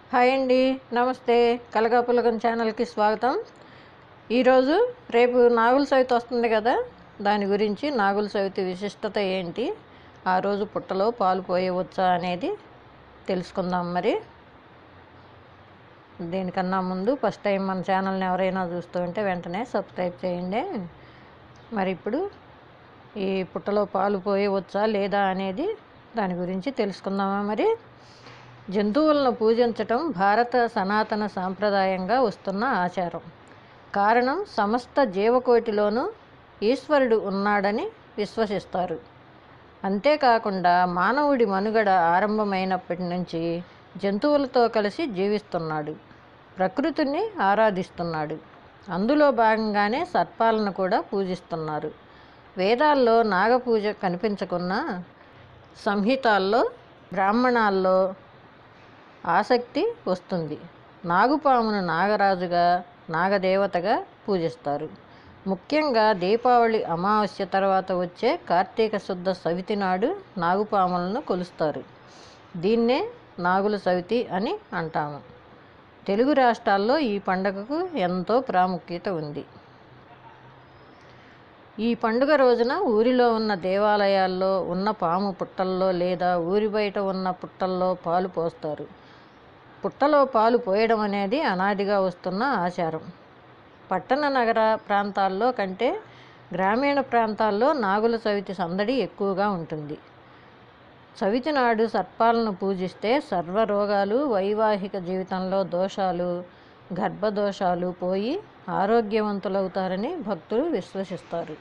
hi అండి నమస్తే కలగాపులగం ఛానల్కి స్వాగతం ఈరోజు రేపు నాగుల చవితి వస్తుంది కదా దాని గురించి నాగుల చవితి విశిష్టత ఏంటి ఆ రోజు పుట్టలో పాలు పోయవచ్చా అనేది తెలుసుకుందాం మరి దీనికన్నా ముందు ఫస్ట్ టైం మన ఛానల్ని ఎవరైనా చూస్తూ ఉంటే వెంటనే సబ్స్క్రైబ్ చేయండి మరి ఇప్పుడు ఈ పుట్టలో పాలు పోయవచ్చా లేదా అనేది దాని గురించి తెలుసుకుందామా మరి జంతువులను పూజించటం భారత సనాతన సాంప్రదాయంగా వస్తున్న ఆచారం కారణం సమస్త జీవకోటిలోనూ ఈశ్వరుడు ఉన్నాడని విశ్వసిస్తారు అంతేకాకుండా మానవుడి మనుగడ ఆరంభమైనప్పటి నుంచి జంతువులతో కలిసి జీవిస్తున్నాడు ప్రకృతిని ఆరాధిస్తున్నాడు అందులో భాగంగానే సర్పాలను కూడా పూజిస్తున్నారు వేదాల్లో నాగపూజ కనిపించకున్నా సంహితాల్లో బ్రాహ్మణాల్లో ఆసక్తి వస్తుంది నాగుపామును నాగరాజుగా నాగదేవతగా పూజిస్తారు ముఖ్యంగా దీపావళి అమావాస్య తర్వాత వచ్చే కార్తీక శుద్ధ సవితి నాడు నాగుపాములను కొలుస్తారు దీన్నే నాగుల సవితి అని అంటాము తెలుగు రాష్ట్రాల్లో ఈ పండుగకు ఎంతో ప్రాముఖ్యత ఉంది ఈ పండుగ రోజున ఊరిలో ఉన్న దేవాలయాల్లో ఉన్న పాము పుట్టల్లో లేదా ఊరి బయట ఉన్న పుట్టల్లో పాలు పోస్తారు పుట్టలో పాలు పోయడం అనేది అనాదిగా వస్తున్న ఆచారం పట్టణ నగర ప్రాంతాల్లో కంటే గ్రామీణ ప్రాంతాల్లో నాగుల చవితి సందడి ఎక్కువగా ఉంటుంది చవితి నాడు సర్పాలను పూజిస్తే సర్వరోగాలు వైవాహిక జీవితంలో దోషాలు గర్భదోషాలు పోయి ఆరోగ్యవంతులవుతారని భక్తులు విశ్వసిస్తారు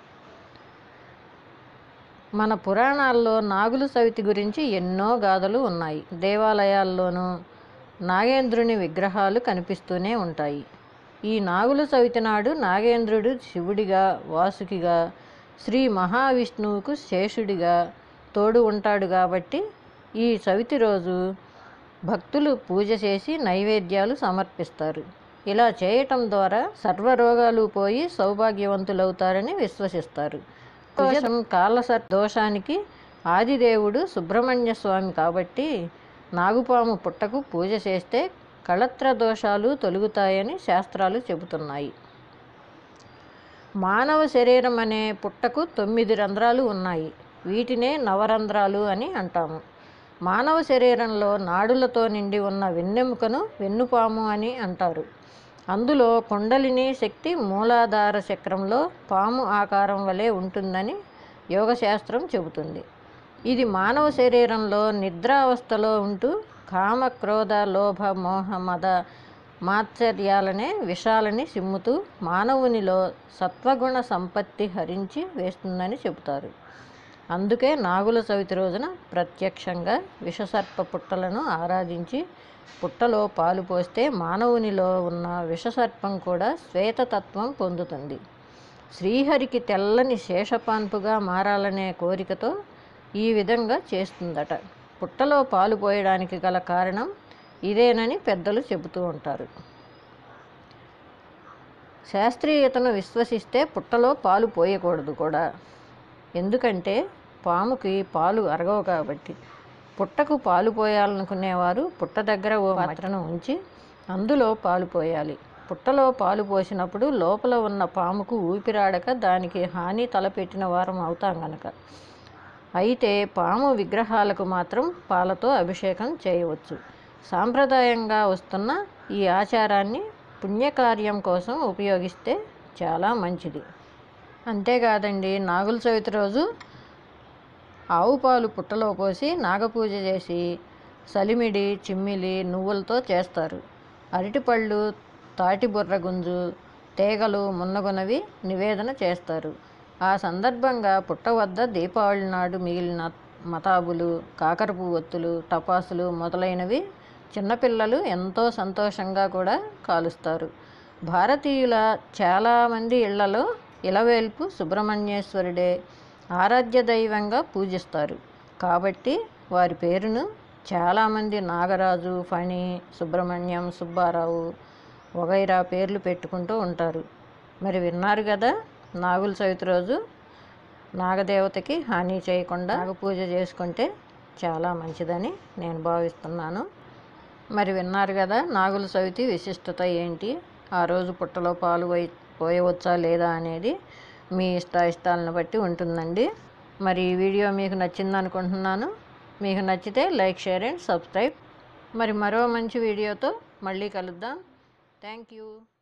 మన పురాణాల్లో నాగుల చవితి గురించి ఎన్నో గాథలు ఉన్నాయి దేవాలయాల్లోనూ నాగేంద్రుని విగ్రహాలు కనిపిస్తూనే ఉంటాయి ఈ నాగుల చవితి నాడు నాగేంద్రుడు శివుడిగా వాసుకిగా శ్రీ మహావిష్ణువుకు శేషుడిగా తోడు ఉంటాడు కాబట్టి ఈ చవితి రోజు భక్తులు పూజ చేసి నైవేద్యాలు సమర్పిస్తారు ఇలా చేయటం ద్వారా సర్వరోగాలు పోయి సౌభాగ్యవంతులవుతారని విశ్వసిస్తారు దోషం కాలసర్ దోషానికి ఆదిదేవుడు సుబ్రహ్మణ్య స్వామి కాబట్టి నాగుపాము పుట్టకు పూజ చేస్తే కళత్ర దోషాలు తొలుగుతాయని శాస్త్రాలు చెబుతున్నాయి మానవ శరీరం అనే పుట్టకు తొమ్మిది రంధ్రాలు ఉన్నాయి వీటినే నవరంధ్రాలు అని అంటాము మానవ శరీరంలో నాడులతో నిండి ఉన్న వెన్నెముకను వెన్నుపాము అని అంటారు అందులో కుండలిని శక్తి మూలాధార చక్రంలో పాము ఆకారం వలె ఉంటుందని యోగశాస్త్రం చెబుతుంది ఇది మానవ శరీరంలో నిద్రావస్థలో ఉంటూ కామ క్రోధ లోభ మోహ మద మాత్సర్యాలనే విషాలని సిమ్ముతూ మానవునిలో సత్వగుణ సంపత్తి హరించి వేస్తుందని చెబుతారు అందుకే నాగుల చవితి రోజున ప్రత్యక్షంగా విషసర్ప పుట్టలను ఆరాధించి పుట్టలో పాలు పోస్తే మానవునిలో ఉన్న విషసర్పం కూడా శ్వేతతత్వం పొందుతుంది శ్రీహరికి తెల్లని శేషపాన్పుగా మారాలనే కోరికతో ఈ విధంగా చేస్తుందట పుట్టలో పాలు పోయడానికి గల కారణం ఇదేనని పెద్దలు చెబుతూ ఉంటారు శాస్త్రీయతను విశ్వసిస్తే పుట్టలో పాలు పోయకూడదు కూడా ఎందుకంటే పాముకి పాలు అరగవు కాబట్టి పుట్టకు పాలు పోయాలనుకునేవారు పుట్ట దగ్గర ఓ పాత్రను ఉంచి అందులో పాలు పోయాలి పుట్టలో పాలు పోసినప్పుడు లోపల ఉన్న పాముకు ఊపిరాడక దానికి హాని తలపెట్టిన వారం అవుతాం గనక అయితే పాము విగ్రహాలకు మాత్రం పాలతో అభిషేకం చేయవచ్చు సాంప్రదాయంగా వస్తున్న ఈ ఆచారాన్ని పుణ్యకార్యం కోసం ఉపయోగిస్తే చాలా మంచిది అంతేకాదండి నాగుల చవితి రోజు ఆవు పాలు పుట్టలో పోసి నాగపూజ చేసి సలిమిడి చిమ్మిలి నువ్వులతో చేస్తారు అరటిపళ్ళు తాటి బుర్ర గుంజు తీగలు మున్నగునవి నివేదన చేస్తారు ఆ సందర్భంగా పుట్ట వద్ద దీపావళి నాడు మిగిలిన మతాబులు కాకరపు ఒత్తులు టపాసులు మొదలైనవి చిన్నపిల్లలు ఎంతో సంతోషంగా కూడా కాలుస్తారు భారతీయుల చాలామంది ఇళ్లలో ఇలవేల్పు సుబ్రహ్మణ్యేశ్వరుడే ఆరాధ్య దైవంగా పూజిస్తారు కాబట్టి వారి పేరును చాలామంది నాగరాజు ఫణి సుబ్రహ్మణ్యం సుబ్బారావు వగైరా పేర్లు పెట్టుకుంటూ ఉంటారు మరి విన్నారు కదా నాగుల చవితి రోజు నాగదేవతకి హాని చేయకుండా నాగ పూజ చేసుకుంటే చాలా మంచిదని నేను భావిస్తున్నాను మరి విన్నారు కదా నాగుల చవితి విశిష్టత ఏంటి ఆ రోజు పుట్టలో పాలు పోయి పోయవచ్చా లేదా అనేది మీ ఇష్టాయిష్టాలను బట్టి ఉంటుందండి మరి ఈ వీడియో మీకు నచ్చింది అనుకుంటున్నాను మీకు నచ్చితే లైక్ షేర్ అండ్ సబ్స్క్రైబ్ మరి మరో మంచి వీడియోతో మళ్ళీ కలుద్దాం థ్యాంక్ యూ